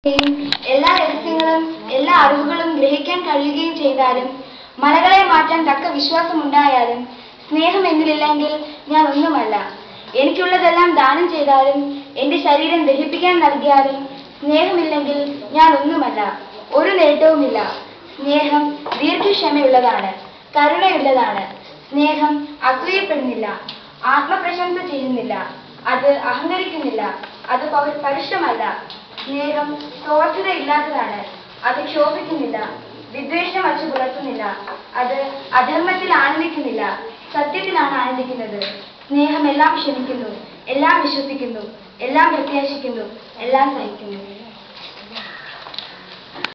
എല്ലാ രഹസ്യങ്ങളും എല്ലാ അറിവുകളും ഗ്രഹിക്കാൻ കഴിയുകയും ചെയ്താലും മലകളെ മാറ്റാൻ തക്ക വിശ്വാസമുണ്ടായാലും സ്നേഹം എന്നിലില്ലെങ്കിൽ ഞാൻ ഒന്നുമല്ല എനിക്കുള്ളതെല്ലാം ദാനം ചെയ്താലും എന്റെ ശരീരം ദഹിപ്പിക്കാൻ നൽകിയാലും സ്നേഹമില്ലെങ്കിൽ ഞാൻ ഒന്നുമല്ല ഒരു നേട്ടവുമില്ല സ്നേഹം ദീർഘക്ഷമയുള്ളതാണ് കരുണയുള്ളതാണ് സ്നേഹം അസൂയപ്പെടുന്നില്ല ആത്മപ്രശംസ ചെയ്യുന്നില്ല അത് അഹങ്കരിക്കുന്നില്ല അത് പൗ- പരുഷമല്ല സ്നേഹം സ്വാർത്ഥതയില്ലാത്തതാണ് അത് ക്ഷോഭിക്കുന്നില്ല വിദ്വേഷം വച്ചു പുലർത്തുന്നില്ല അത് അധർമ്മത്തിൽ ആനന്ദിക്കുന്നില്ല സത്യത്തിലാണ് ആനന്ദിക്കുന്നത് സ്നേഹം എല്ലാം ക്ഷമിക്കുന്നു എല്ലാം വിശ്വസിക്കുന്നു എല്ലാം പ്രത്യാശിക്കുന്നു എല്ലാം സഹിക്കുന്നു